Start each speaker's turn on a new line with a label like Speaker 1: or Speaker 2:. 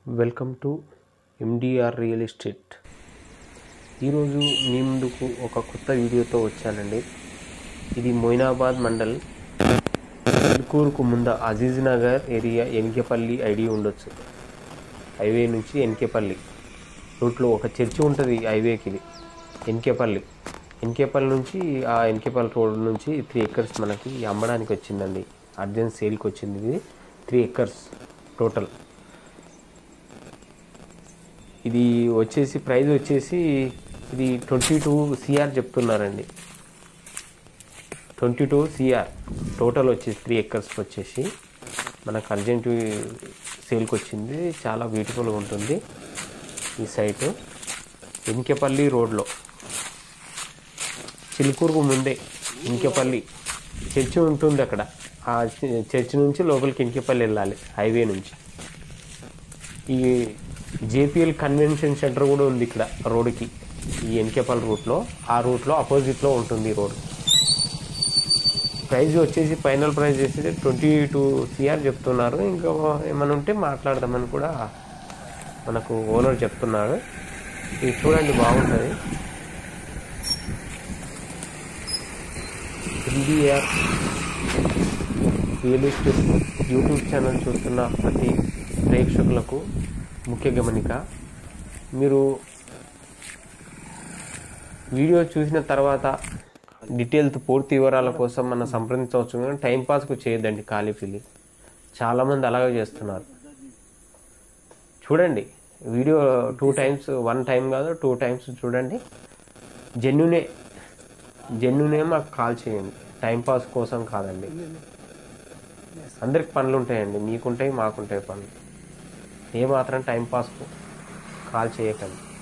Speaker 1: welcome to MDR real estate ఈరోజు మీ ముందుకు ఒక కొత్త వీడియోతో వచ్చానండి ఇది మొయినాబాద్ మండల్ చిలుకూరుకు ముంద అజీజ్ నగర్ ఏరియా ఎన్కేపల్లి ఐడి ఉండొచ్చు హైవే నుంచి ఎన్కేపల్లి రూట్లో ఒక చర్చి ఉంటుంది హైవేకి ఇది ఎన్కేపల్లి ఎన్కేపల్లి నుంచి ఆ ఎన్కేపల్లి రోడ్ నుంచి త్రీ ఎకర్స్ మనకి అమ్మడానికి వచ్చిందండి అర్జెంట్ సేల్కి వచ్చింది ఇది త్రీ ఎకర్స్ టోటల్ ఇది వచ్చేసి ప్రైస్ వచ్చేసి ఇది ట్వంటీ టూ సిఆర్ చెప్తున్నారండి ట్వంటీ టూ సిఆర్ టోటల్ వచ్చేసి త్రీ ఎకర్స్ వచ్చేసి మనకు అర్జెంట్ సేల్కి వచ్చింది చాలా బ్యూటిఫుల్గా ఉంటుంది ఈ సైటు ఇంకెపల్లి రోడ్లో చిలుకూరుకు ముందే ఇంకెపల్లి చర్చి ఉంటుంది అక్కడ ఆ చర్చి నుంచి లోపలికి ఇంకెపల్లి వెళ్ళాలి హైవే నుంచి ఈ జేపీఎల్ కన్వెన్షన్ సెంటర్ కూడా ఉంది ఇక్కడ రోడ్డుకి ఈ ఎన్కేపల్లి రూట్లో ఆ రూట్లో అపోజిట్లో ఉంటుంది ఈ రోడ్ ప్రైస్ వచ్చేసి ఫైనల్ ప్రైస్ చేసేది ట్వంటీ టూ సిఆర్ చెప్తున్నారు ఇంకా ఏమైనా ఉంటే మాట్లాడదామని కూడా మనకు ఓనర్ చెప్తున్నారు ఇది చూడండి బాగుంటుంది NBR real estate YouTube channel చూస్తున్న ప్రతి ప్రేక్షకులకు ముఖ్య గమనిక మీరు వీడియో చూసిన తర్వాత డీటెయిల్స్ పూర్తి వివరాల కోసం మనం సంప్రదించవచ్చు కానీ టైంపాస్కు చేయొద్దండి ఖాళీ ఫిలి చాలామంది అలాగే చేస్తున్నారు చూడండి video two times one time కాదు టూ టైమ్స్ చూడండి జెన్యునే జెన్యునే మాకు కాల్ చేయండి టైంపాస్ కోసం కాదండి అందరికి పనులు ఉంటాయండి మీకుంటాయి మాకుంటాయి పనులు ఏ మాత్రం టైంపాస్కు కాల్ చేయకండి